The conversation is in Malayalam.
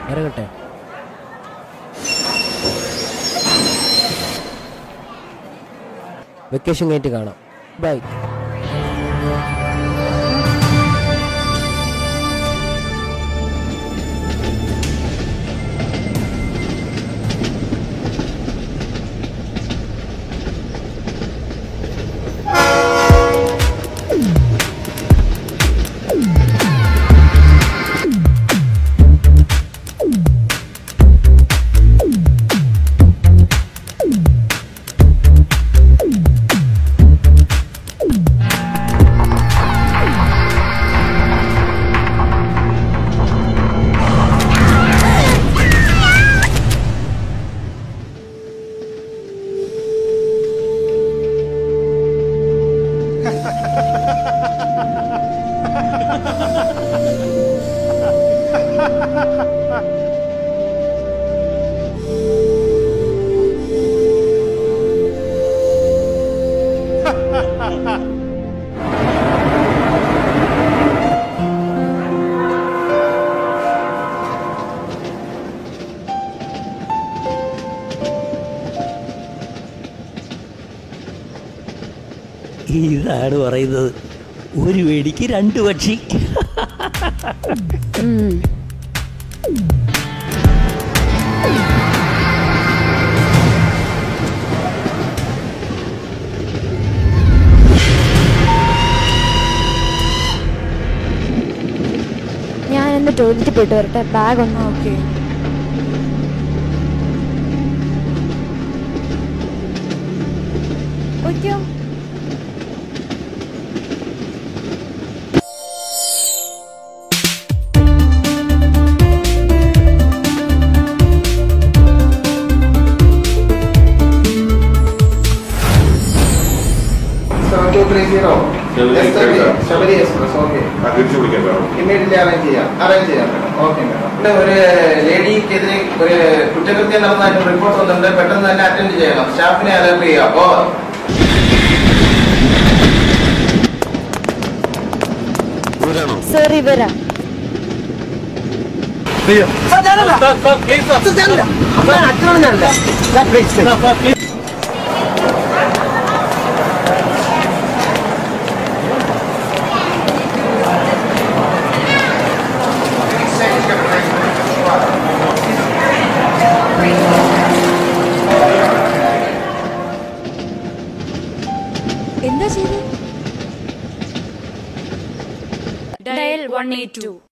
ഇറങ്ങട്ടെ വെക്കേഷൻ കഴിഞ്ഞിട്ട് കാണാം ബൈ ഇതാണ് പറയുന്നത് ഒരു വെടിക്ക് രണ്ട് പക്ഷി ഞാൻ ഒന്ന് ടോയ്ലറ്റിൽ പോയിട്ട് വരട്ടെ ബാഗ് ഒന്ന് ഓക്കെ ഓക്കോ seven two three zero Sabari Express okay ആ തിരിച്ചു വിളിക്കാൻ വേണം ഇമ്മീഡിയറ്റ്ലി അറേഞ്ച് ചെയ്യാം അറേഞ്ച് ചെയ്യാം മേഡം ഓക്കെ മേഡം ഇവിടെ ഒരു ലേഡിക്കെതിരെ ഒരു കുറ്റകൃത്യം നടന്നതായിട്ട് റിപ്പോർട്ട് വന്നിട്ടുണ്ട് പെട്ടെന്ന് തന്നെ അറ്റൻഡ് ചെയ്യണം സ്റ്റാഫിനെ അലർട്ട് ചെയ്യുക ഓവർ സർ ഇവരാ എന്താ ചെയ്തത് ഡയൽ വൺ എയ്റ്റ് ടു